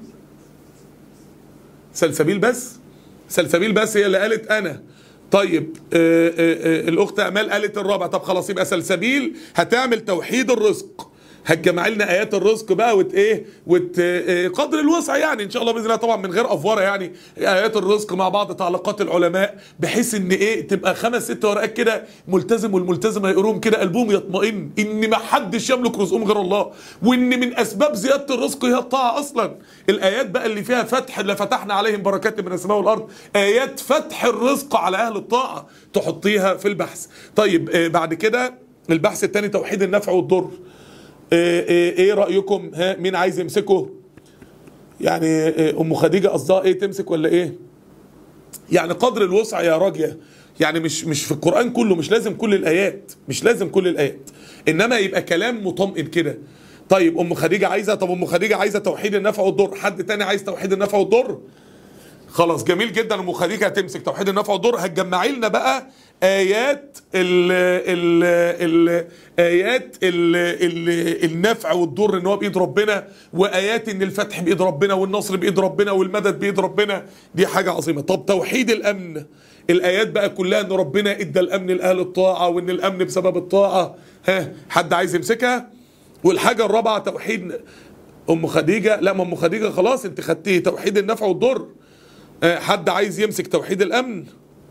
Speaker 1: سلسبيل بس سلسبيل بس هي اللي قالت انا طيب آه آه آه الاخت امال قالت الرابع طب خلاص يبقى سلسبيل هتعمل توحيد الرزق هتجمع لنا ايات الرزق بقى وت ايه وت آه، قدر الوسع يعني ان شاء الله باذن الله طبعا من غير افوره يعني ايات الرزق مع بعض تعليقات العلماء بحيث ان ايه تبقى خمس ست ورقات كده ملتزم والملتزم هيقروهم كده قلبهم يطمئن ان ما حدش يملك رزقهم غير الله وان من اسباب زياده الرزق هي الطاعه اصلا الايات بقى اللي فيها فتح لفتحنا عليهم بركات من السماء والارض ايات فتح الرزق على اهل الطاعه تحطيها في البحث طيب آه، بعد كده البحث الثاني توحيد النفع والضر ايه, إيه, ايه رايكم ها مين عايز يمسكه يعني إيه ام خديجه قصدها ايه تمسك ولا ايه يعني قدر الوسع يا راجيه يعني مش مش في القران كله مش لازم كل الايات مش لازم كل الايات انما يبقى كلام مطمئن كده طيب ام خديجه عايزه طب ام خديجه عايزه توحيد النفع والضر حد تاني عايز توحيد النفع والضر خلاص جميل جدا ام خديجه هتمسك توحيد النفع والضر هتجمعي لنا بقى ايات ال ال ال ايات ال ال النفع والضر ان هو بايد ربنا وايات ان الفتح بايد ربنا والنصر بايد ربنا والمدد بايد ربنا دي حاجه عظيمه طب توحيد الامن الايات بقى كلها ان ربنا ادى الامن لاهل الطاعه وان الامن بسبب الطاعه ها حد عايز يمسكها والحاجه الرابعه توحيد ام خديجه لا ما ام خديجه خلاص انت خدتيه توحيد النفع والضر آه، حد عايز يمسك توحيد الامن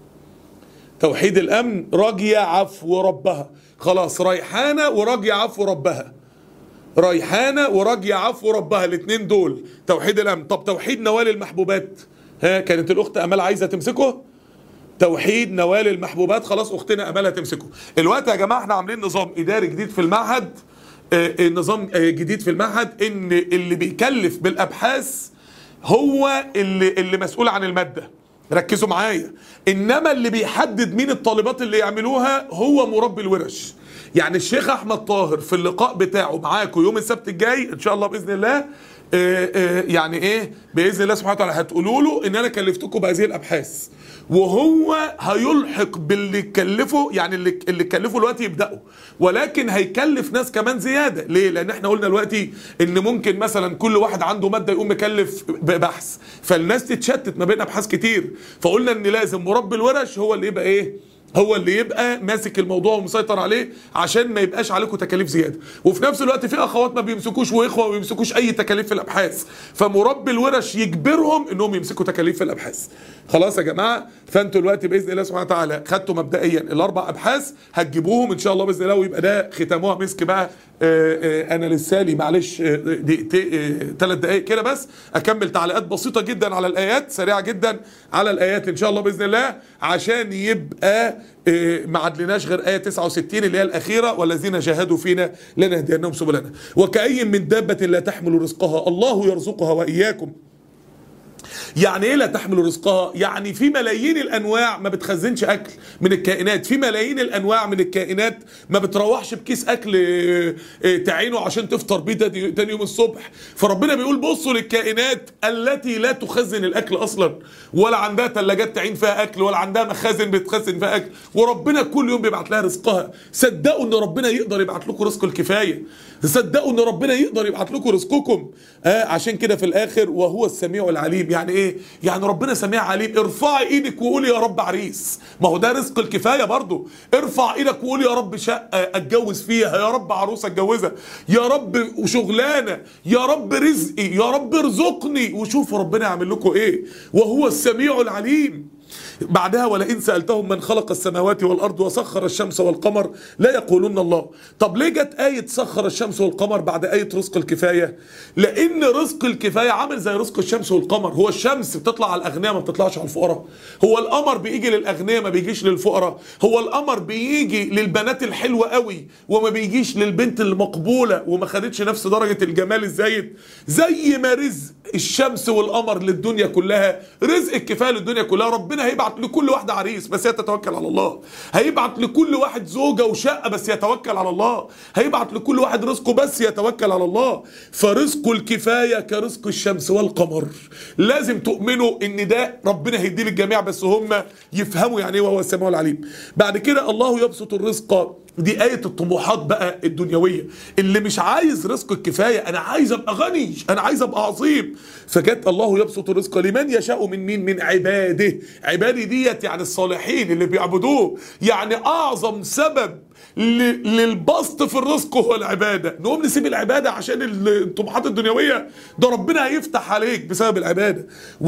Speaker 1: توحيد الامن راجيه عفو ربها خلاص ريحانه وراجيه عفو ربها ريحانه وراجيه عفو ربها الاثنين دول توحيد الامن طب توحيد نوال المحبوبات ها كانت الاخت امال عايزه تمسكه توحيد نوال المحبوبات خلاص اختنا امال هتمسكه الوقت يا جماعه احنا عاملين نظام اداري جديد في المعهد آه، آه، نظام آه، جديد في المعهد ان اللي بيكلف بالابحاث هو اللي اللي مسؤول عن الماده ركزوا معايا انما اللي بيحدد مين الطالبات اللي يعملوها هو مربي الورش يعني الشيخ احمد طاهر في اللقاء بتاعه معاكم يوم السبت الجاي ان شاء الله باذن الله آه، آه، يعني ايه باذن الله سبحانه وتعالى هتقولوا له ان انا كلفتكم بهذه الابحاث وهو هيلحق باللي كلفه يعني اللي اللي كلفه دلوقتي يبداوا ولكن هيكلف ناس كمان زياده ليه لان احنا قلنا دلوقتي ان ممكن مثلا كل واحد عنده ماده يقوم مكلف ببحث فالناس تتشتت ما بين ابحاث كتير فقلنا ان لازم مربي الورش هو اللي يبقى ايه هو اللي يبقى ماسك الموضوع ومسيطر عليه عشان ما يبقاش عليكم تكاليف زياده وفي نفس الوقت في اخوات ما بيمسكوش واخوه ما بيمسكوش اي تكاليف في الابحاث فمربي الورش يجبرهم انهم يمسكوا تكاليف في الابحاث خلاص يا جماعه فانتوا دلوقتي باذن الله سبحانه وتعالى خدتوا مبدئيا الاربع ابحاث هتجيبوهم ان شاء الله باذن الله ويبقى ده ختامها مسك بقى آه، آه، انا لسالي معلش آه، دقيقتين ثلاث دقائق كده بس اكمل تعليقات بسيطه جدا على الايات سريعه جدا على الايات ان شاء الله باذن الله عشان يبقى آه، ما عدلناش غير ايه 69 اللي هي الاخيره والذين جاهدوا فينا لنهدينهم سبلنا وكأي من دابه لا تحمل رزقها الله يرزقها واياكم يعني ايه لا تحمل رزقها يعني في ملايين الانواع ما بتخزنش اكل من الكائنات في ملايين الانواع من الكائنات ما بتروحش بكيس اكل آه، آه، تعينه عشان تفطر بيه تاني تاني يوم الصبح فربنا بيقول بصوا للكائنات التي لا تخزن الاكل اصلا ولا عندها ثلاجات تعين فيها اكل ولا عندها مخازن بتخزن فيها اكل وربنا كل يوم بيبعت لها رزقها صدقوا ان ربنا يقدر يبعت لكم رزق الكفايه صدقوا ان ربنا يقدر يبعت لكم رزقكم آه عشان كده في الاخر وهو السميع العليم يعني ايه يعني ربنا سميع عليم ارفعي ايدك وقولي يا رب عريس ما هو ده رزق الكفايه برضو ارفع ايدك وقول يا رب شقه اتجوز فيها يا رب عروسه اتجوزها يا رب وشغلانه يا رب رزقي يا رب ارزقني وشوفوا ربنا يعمل لكم ايه وهو السميع العليم بعدها ولئن سألتهم من خلق السماوات والأرض وسخر الشمس والقمر لا يقولون الله طب ليه جت آية سخر الشمس والقمر بعد آية رزق الكفاية لأن رزق الكفاية عامل زي رزق الشمس والقمر هو الشمس بتطلع على الأغنياء ما بتطلعش على الفقراء هو القمر بيجي للأغنياء ما بيجيش للفقراء هو القمر بيجي للبنات الحلوة قوي وما بيجيش للبنت المقبولة وما خدتش نفس درجة الجمال الزايد زي ما رزق الشمس والقمر للدنيا كلها رزق الكفايه للدنيا كلها ربنا هيبعت لكل واحده عريس بس هي تتوكل على الله هيبعت لكل واحد زوجه وشقه بس يتوكل على الله هيبعت لكل واحد رزقه بس يتوكل على الله فرزق الكفايه كرزق الشمس والقمر لازم تؤمنوا ان ده ربنا هيديه للجميع بس هم يفهموا يعني ايه وهو السميع العليم بعد كده الله يبسط الرزق دي آية الطموحات بقى الدنيوية اللي مش عايز رزق الكفاية أنا عايز أبقى غني أنا عايز أبقى عظيم فجت الله يبسط الرزق لمن يشاء من مين من عباده عبادي ديت يعني الصالحين اللي بيعبدوه يعني أعظم سبب ل- للبسط في الرزق هو العبادة نقوم نسيب العبادة عشان ال- الطموحات الدنيوية ده ربنا هيفتح عليك بسبب العبادة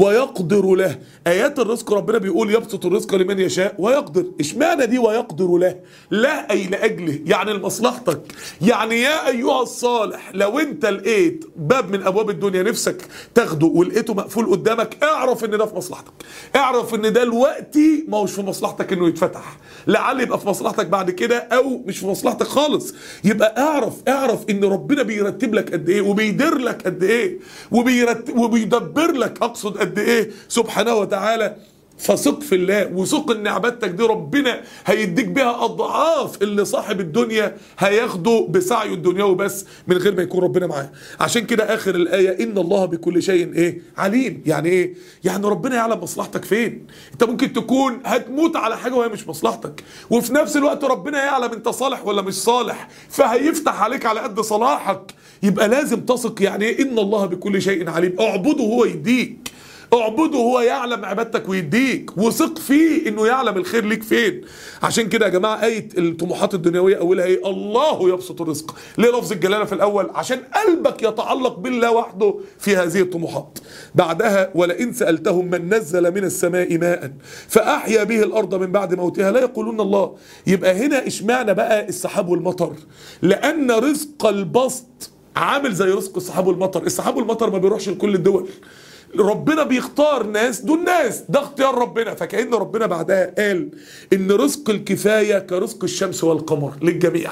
Speaker 1: ويقدر له آيات الرزق ربنا بيقول يبسط الرزق لمن يشاء ويقدر اشمعنى دي ويقدر له لا أي لأجله يعني لمصلحتك يعني يا أيها الصالح لو أنت لقيت باب من أبواب الدنيا نفسك تاخده ولقيته مقفول قدامك اعرف ان ده في مصلحتك اعرف ان ده دلوقتي ما هوش في مصلحتك انه يتفتح لعل يبقى في مصلحتك بعد كده او مش في مصلحتك خالص يبقى اعرف اعرف ان ربنا بيرتب لك قد ايه وبيدير لك قد ايه وبيرتب وبيدبر لك اقصد قد ايه سبحانه وتعالى فثق في الله وثق ان عبادتك دي ربنا هيديك بيها اضعاف اللي صاحب الدنيا هياخده بسعيه الدنيوي بس من غير ما يكون ربنا معاه عشان كده اخر الايه ان الله بكل شيء ايه عليم يعني ايه يعني ربنا يعلم مصلحتك فين انت ممكن تكون هتموت على حاجه وهي مش مصلحتك وفي نفس الوقت ربنا يعلم انت صالح ولا مش صالح فهيفتح عليك على قد صلاحك يبقى لازم تثق يعني ايه ان الله بكل شيء عليم اعبده هو يديك اعبده هو يعلم عبادتك ويديك وثق فيه انه يعلم الخير ليك فين عشان كده يا جماعه ايه الطموحات الدنيويه اولها ايه الله يبسط الرزق ليه لفظ الجلاله في الاول عشان قلبك يتعلق بالله وحده في هذه الطموحات بعدها ولئن سالتهم من نزل من السماء ماء فاحيا به الارض من بعد موتها لا يقولون الله يبقى هنا اشمعنى بقى السحاب والمطر لان رزق البسط عامل زي رزق السحاب والمطر السحاب والمطر ما بيروحش لكل الدول ربنا بيختار ناس دول ناس ده اختيار ربنا فكأن ربنا بعدها قال ان رزق الكفاية كرزق الشمس والقمر للجميع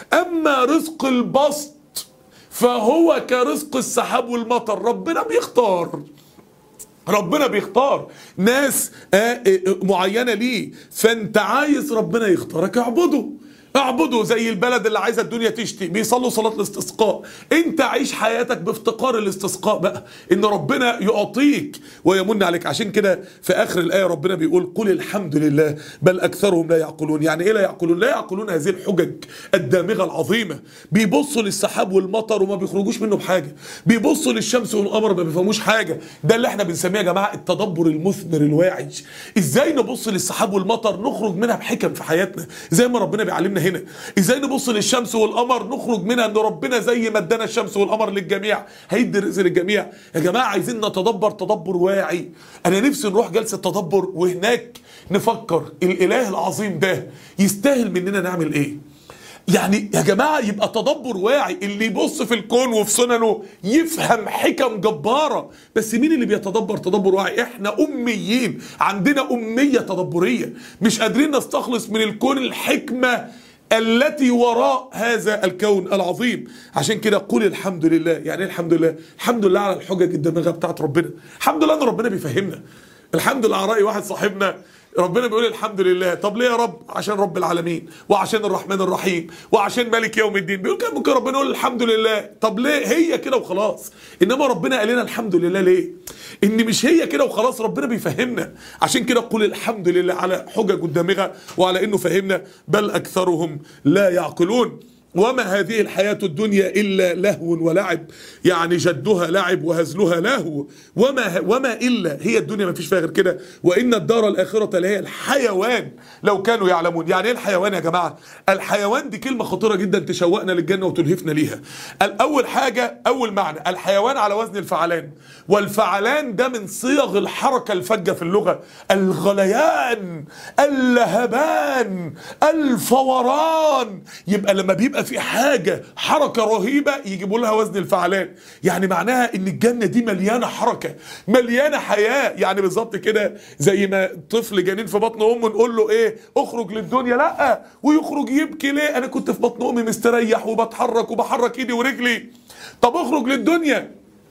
Speaker 1: اما رزق البسط فهو كرزق السحاب والمطر ربنا بيختار ربنا بيختار ناس آه، آه، معينة ليه فانت عايز ربنا يختارك اعبده اعبدوا زي البلد اللي عايزه الدنيا تشتي بيصلوا صلاه الاستسقاء انت عيش حياتك بافتقار الاستسقاء بقى ان ربنا يعطيك ويمن عليك عشان كده في اخر الايه ربنا بيقول قل الحمد لله بل اكثرهم لا يعقلون يعني ايه لا يعقلون لا يعقلون هذه الحجج الدامغه العظيمه بيبصوا للسحاب والمطر وما بيخرجوش منه بحاجه بيبصوا للشمس والقمر ما بيفهموش حاجه ده اللي احنا بنسميه يا جماعه التدبر المثمر الواعي ازاي نبص للسحاب والمطر نخرج منها بحكم في حياتنا زي ما ربنا بيعلمنا هنا ازاي نبص للشمس والقمر نخرج منها ان ربنا زي ما ادانا الشمس والقمر للجميع هيدي الرزق للجميع يا جماعه عايزين نتدبر تدبر واعي انا نفسي نروح جلسه تدبر وهناك نفكر الاله العظيم ده يستاهل مننا نعمل ايه يعني يا جماعة يبقى تدبر واعي اللي يبص في الكون وفي سننه يفهم حكم جبارة بس مين اللي بيتدبر تدبر واعي احنا أميين عندنا أمية تدبرية مش قادرين نستخلص من الكون الحكمة التي وراء هذا الكون العظيم عشان كده قول الحمد لله يعني ايه الحمد لله الحمد لله على الحجج الدماغه بتاعت ربنا الحمد لله ان ربنا بيفهمنا الحمد لله على راي واحد صاحبنا ربنا بيقول الحمد لله طب ليه يا رب عشان رب العالمين وعشان الرحمن الرحيم وعشان مالك يوم الدين بيقول كان ممكن ربنا يقول الحمد لله طب ليه هي كده وخلاص انما ربنا قال لنا الحمد لله ليه ان مش هي كده وخلاص ربنا بيفهمنا عشان كده قول الحمد لله على حجج الدامغه وعلى انه فهمنا بل اكثرهم لا يعقلون وما هذه الحياة الدنيا إلا لهو ولعب يعني جدها لعب وهزلها لهو وما, وما إلا هي الدنيا ما فيش فيها غير كده وإن الدار الآخرة لهي الحيوان لو كانوا يعلمون يعني إيه الحيوان يا جماعة الحيوان دي كلمة خطيرة جدا تشوقنا للجنة وتلهفنا ليها الأول حاجة أول معنى الحيوان على وزن الفعلان والفعلان ده من صيغ الحركة الفجة في اللغة الغليان اللهبان الفوران يبقى لما بيبقى في حاجة حركة رهيبة يجيبوا لها وزن الفعلان يعني معناها ان الجنة دي مليانة حركة مليانة حياة يعني بالظبط كده زي ما طفل جنين في بطن امه نقول له ايه اخرج للدنيا لا ويخرج يبكي ليه انا كنت في بطن امي مستريح وبتحرك وبحرك ايدي ورجلي طب اخرج للدنيا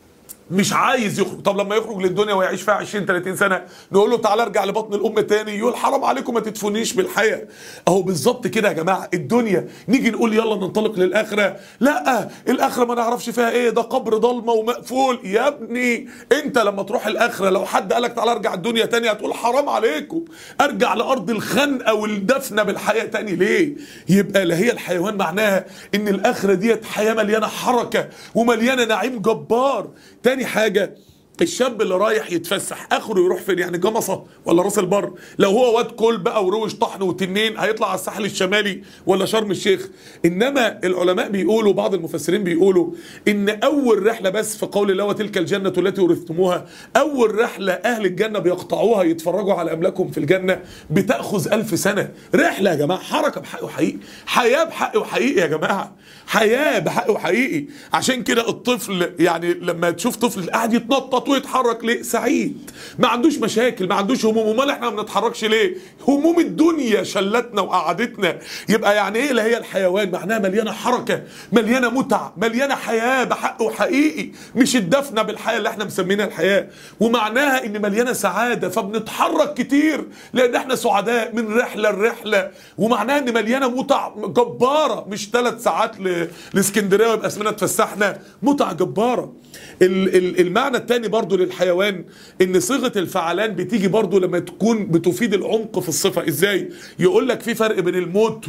Speaker 1: مش عايز يخرج طب لما يخرج للدنيا ويعيش فيها 20 30 سنه نقول له تعالى ارجع لبطن الام تاني يقول حرام عليكم ما تدفنيش بالحياه اهو بالظبط كده يا جماعه الدنيا نيجي نقول يلا ننطلق للاخره لا الاخره ما نعرفش فيها ايه ده قبر ضلمه ومقفول يا ابني انت لما تروح الاخره لو حد قالك تعالى ارجع الدنيا تاني هتقول حرام عليكم ارجع لارض الخنقه والدفنه بالحياه تاني ليه يبقى لا هي الحيوان معناها ان الاخره ديت حياه مليانه حركه ومليانه نعيم جبار تاني حاجة الشاب اللي رايح يتفسح اخره يروح فين يعني جمصة ولا راس البر لو هو واد كل بقى وروش طحن وتنين هيطلع على الساحل الشمالي ولا شرم الشيخ انما العلماء بيقولوا بعض المفسرين بيقولوا ان اول رحله بس في قول الله وتلك الجنه التي ورثتموها اول رحله اهل الجنه بيقطعوها يتفرجوا على املاكهم في الجنه بتاخذ ألف سنه رحله يا جماعه حركه بحق وحقيقي حياه بحق وحقيقي يا جماعه حياه بحق وحقيقي عشان كده الطفل يعني لما تشوف طفل قاعد يتنطط ويتحرك ليه سعيد ما عندوش مشاكل ما عندوش هموم امال احنا ما بنتحركش ليه هموم الدنيا شلتنا وقعدتنا يبقى يعني ايه لا هي الحيوان معناها مليانه حركه مليانه متع مليانه حياه بحق وحقيقي مش الدفنه بالحياه اللي احنا مسمينها الحياه ومعناها ان مليانه سعاده فبنتحرك كتير لان احنا سعداء من رحله لرحله ومعناها ان مليانه متع جباره مش ثلاث ساعات ل... لاسكندريه ويبقى اسمنا اتفسحنا متع جباره ال... ال... المعنى الثاني برضو للحيوان ان صيغه الفعلان بتيجي برضو لما تكون بتفيد العمق في الصفه ازاي يقول لك في فرق بين الموت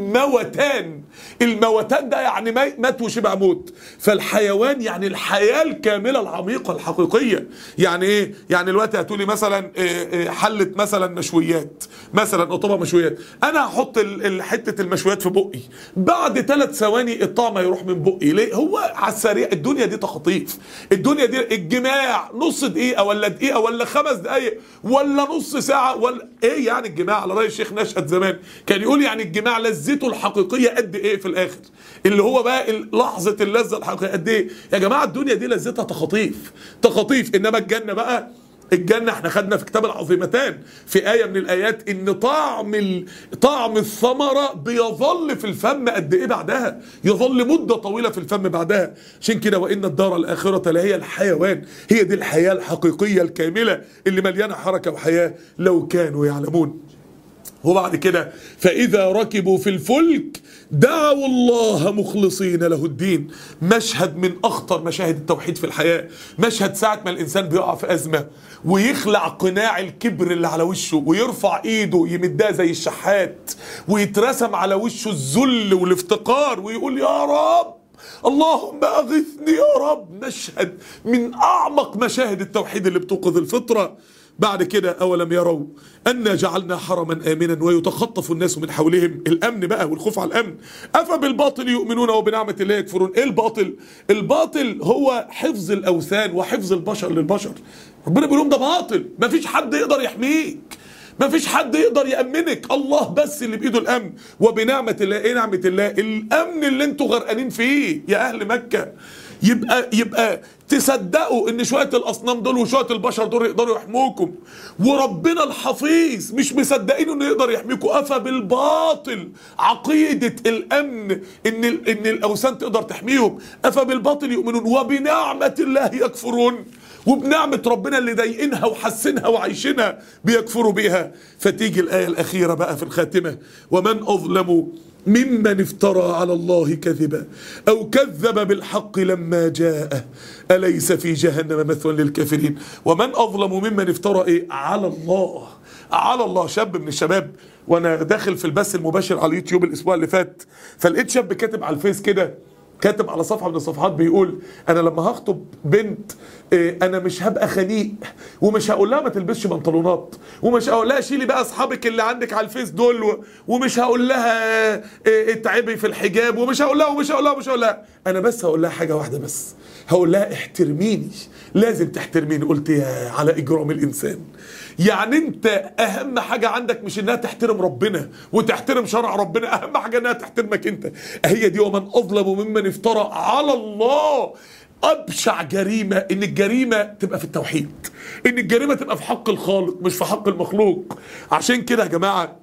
Speaker 1: والموتان الموتان ده يعني مات وشبع موت فالحيوان يعني الحياه الكامله العميقه الحقيقيه يعني ايه يعني دلوقتي هتقولي مثلا حله مثلا مشويات مثلا او طبق مشويات انا هحط حته المشويات في بقي بعد ثلاث ثواني الطعم هيروح من بقي ليه هو على السريع الدنيا دي تخطيف الدنيا دي الجماع نص دقيقه ولا دقيقه ولا خمس دقائق ولا نص ساعه ولا ايه يعني الجماع على راي الشيخ نشأت زمان كان يقول يعني الجماع لذته الحقيقيه قد ايه في الاخر اللي هو بقى لحظه اللذه الحقيقيه قد ايه يا جماعه الدنيا دي لذتها تخطيف تخطيف انما الجنه بقى الجنة احنا خدنا في كتاب العظيمتان في آية من الآيات إن طعم ال... طعم الثمرة بيظل في الفم قد إيه بعدها يظل مدة طويلة في الفم بعدها عشان كده وإن الدار الآخرة لهي الحيوان هي دي الحياة الحقيقية الكاملة اللي مليانة حركة وحياة لو كانوا يعلمون وبعد كده فإذا ركبوا في الفلك دعوا الله مخلصين له الدين مشهد من أخطر مشاهد التوحيد في الحياة مشهد ساعة ما الإنسان بيقع في أزمة ويخلع قناع الكبر اللي على وشه ويرفع إيده يمدها زي الشحات ويترسم على وشه الذل والافتقار ويقول يا رب اللهم اغثني يا رب مشهد من اعمق مشاهد التوحيد اللي بتوقظ الفطره بعد كده اولم يروا انا جعلنا حرما امنا ويتخطف الناس من حولهم الامن بقى والخوف على الامن افبالباطل يؤمنون وبنعمه الله يكفرون ايه الباطل الباطل هو حفظ الاوثان وحفظ البشر للبشر ربنا بيقول لهم ده باطل مفيش حد يقدر يحميك ما فيش حد يقدر يأمنك الله بس اللي بإيده الأمن وبنعمة الله إيه نعمة الله الأمن اللي انتوا غرقانين فيه يا أهل مكة يبقى يبقى تصدقوا ان شويه الاصنام دول وشويه البشر دول يقدروا يحموكم وربنا الحفيظ مش مصدقين انه يقدر يحميكم افا بالباطل عقيده الامن ان ال- ان الاوثان تقدر تحميهم افا بالباطل يؤمنون وبنعمه الله يكفرون وبنعمة ربنا اللي ضايقينها وحاسينها وعايشينها بيكفروا بيها فتيجي الآية الأخيرة بقى في الخاتمة ومن أظلم ممن افترى على الله كذبا أو كذب بالحق لما جاءه أليس في جهنم مثوى للكافرين ومن أظلم ممن افترى إيه على الله على الله شاب من الشباب وانا داخل في البث المباشر على اليوتيوب الاسبوع اللي فات فلقيت شاب كاتب على الفيس كده كاتب على صفحه من الصفحات بيقول انا لما هخطب بنت إيه، انا مش هبقى خنيق ومش هقول لها ما تلبسش بنطلونات ومش هقول لها شيلي بقى اصحابك اللي عندك على الفيس دول و- ومش هقول لها إيه، اتعبي في الحجاب ومش هقول لها ومش هقول لها ومش هقول لها انا بس هقول لها حاجه واحده بس هقول لها احترميني لازم تحترميني قلت يا على اجرام الانسان يعني انت اهم حاجه عندك مش انها تحترم ربنا وتحترم شرع ربنا اهم حاجه انها تحترمك انت هي دي ومن اظلم ممن افترى على الله ابشع جريمه ان الجريمه تبقى في التوحيد ان الجريمه تبقى في حق الخالق مش في حق المخلوق عشان كده يا جماعه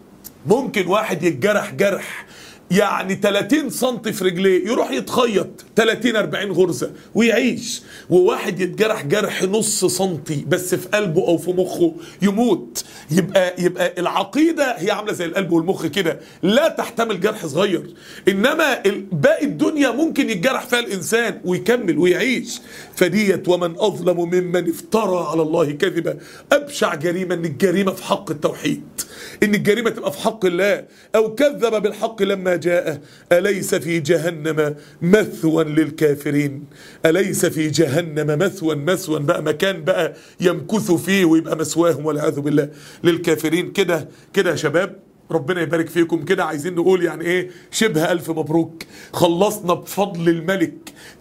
Speaker 1: ممكن واحد يتجرح جرح يعني 30 سم في رجليه يروح يتخيط 30 40 غرزه ويعيش وواحد يتجرح جرح نص سنتي بس في قلبه او في مخه يموت يبقى يبقى العقيده هي عامله زي القلب والمخ كده لا تحتمل جرح صغير انما ال- باقي الدنيا ممكن يتجرح فيها الانسان ويكمل ويعيش فديت ومن اظلم ممن افترى على الله كذبا ابشع جريمه ان الجريمه في حق التوحيد ان الجريمه تبقى في حق الله او كذب بالحق لما جاء اليس في جهنم مثوى للكافرين اليس في جهنم مثوى مثوى بقى مكان بقى يمكثوا فيه ويبقى مثواهم والعياذ بالله للكافرين كده كده يا شباب ربنا يبارك فيكم كده عايزين نقول يعني ايه شبه ألف مبروك خلصنا بفضل الملك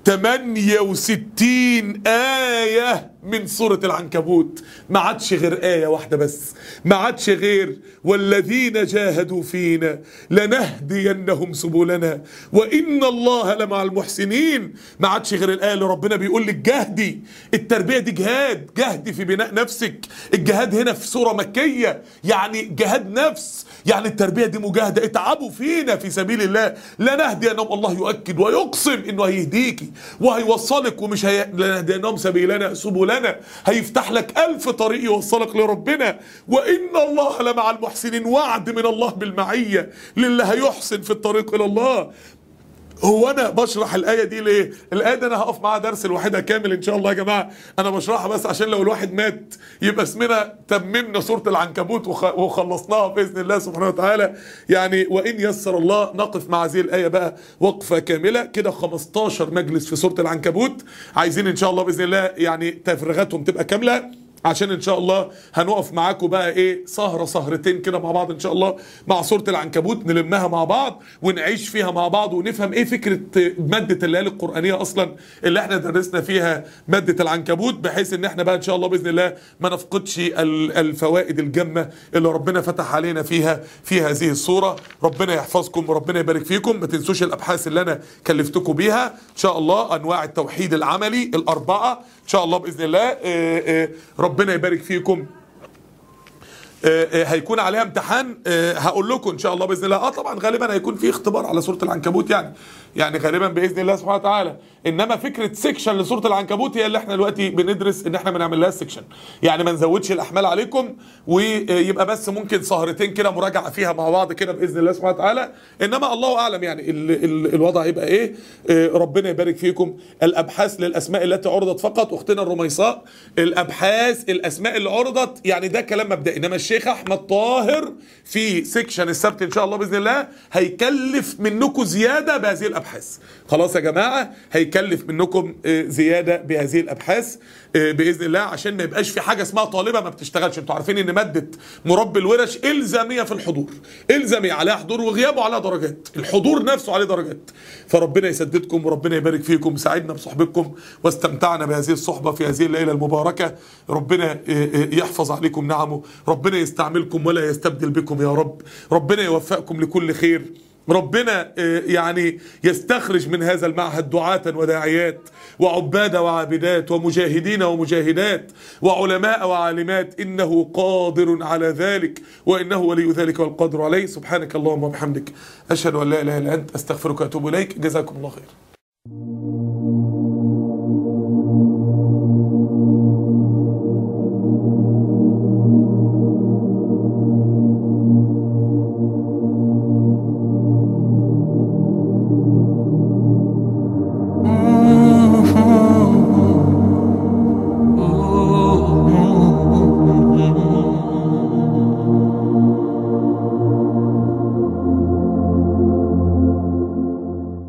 Speaker 1: 68 آية من سورة العنكبوت ما عادش غير آية واحدة بس ما عادش غير والذين جاهدوا فينا لنهدينهم سبلنا وإن الله لمع المحسنين ما عادش غير الآية اللي ربنا بيقول لك جهدي التربية دي جهاد جهدي في بناء نفسك الجهاد هنا في سورة مكية يعني جهاد نفس يعني التربية دي مجاهدة اتعبوا فينا في سبيل الله لنهدينهم الله يؤكد ويقسم انه هيهديكي وهيوصلك ومش هي... لنهدينهم سبيلنا سبلنا هيفتح لك ألف طريق يوصلك لربنا وإن الله لمع المحسنين وعد من الله بالمعية للي هيحسن في الطريق إلى الله هو انا بشرح الايه دي ليه الايه دي انا هقف معاها درس لوحدها كامل ان شاء الله يا جماعه انا بشرحها بس عشان لو الواحد مات يبقى اسمنا تممنا سوره العنكبوت وخ- وخلصناها باذن الله سبحانه وتعالى يعني وان يسر الله نقف مع هذه الايه بقى وقفه كامله كده 15 مجلس في سوره العنكبوت عايزين ان شاء الله باذن الله يعني تفريغاتهم تبقى كامله عشان ان شاء الله هنقف معاكم بقى ايه سهره سهرتين كده مع بعض ان شاء الله مع سوره العنكبوت نلمها مع بعض ونعيش فيها مع بعض ونفهم ايه فكره ماده الليالي القرانيه اصلا اللي احنا درسنا فيها ماده العنكبوت بحيث ان احنا بقى ان شاء الله باذن الله ما نفقدش ال- الفوائد الجمه اللي ربنا فتح علينا فيها في هذه الصوره ربنا يحفظكم وربنا يبارك فيكم ما تنسوش الابحاث اللي انا كلفتكم بيها ان شاء الله انواع التوحيد العملي الاربعه ان شاء الله باذن الله آه، آه، ربنا يبارك فيكم آه، آه، هيكون عليها امتحان آه، هقول لكم ان شاء الله باذن الله اه طبعا غالبا هيكون في اختبار على سوره العنكبوت يعني يعني غالبا باذن الله سبحانه وتعالى انما فكره سيكشن لسوره العنكبوت هي اللي احنا دلوقتي بندرس ان احنا بنعمل لها سيكشن يعني ما نزودش الاحمال عليكم ويبقى بس ممكن سهرتين كده مراجعه فيها مع بعض كده باذن الله سبحانه وتعالى انما الله اعلم يعني ال ال الوضع هيبقى ايه آه، ربنا يبارك فيكم الابحاث للاسماء التي عرضت فقط اختنا الرميصاء الابحاث الاسماء اللي عرضت يعني ده كلام مبدئي انما الشيخ احمد طاهر في سيكشن السبت ان شاء الله باذن الله هيكلف منكم زياده بهذه الابحاث خلاص يا جماعه هيكلف منكم آه، زياده بهذه الابحاث آه، باذن الله عشان ما يبقاش في حاجه اسمها طالبه ما بتشتغلش انتوا عارفين ان ماده مربي الورش الزاميه في الحضور الزاميه عليها حضور وغياب وعليها درجات الحضور نفسه عليه درجات فربنا يسددكم وربنا يبارك فيكم سعدنا بصحبتكم واستمتعنا بهذه الصحبه في هذه الليله المباركه ربنا آه، آه، يحفظ عليكم نعمه ربنا يستعملكم ولا يستبدل بكم يا رب ربنا يوفقكم لكل خير ربنا آه، يعني يستخرج من هذا المعهد دعاة وداعيات وعباد وعابدات ومجاهدين ومجاهدات وعلماء وعالمات إنه قادر على ذلك وإنه ولي ذلك والقادر عليه سبحانك اللهم وبحمدك أشهد أن لا إله إلا أنت أستغفرك وأتوب إليك جزاكم الله خير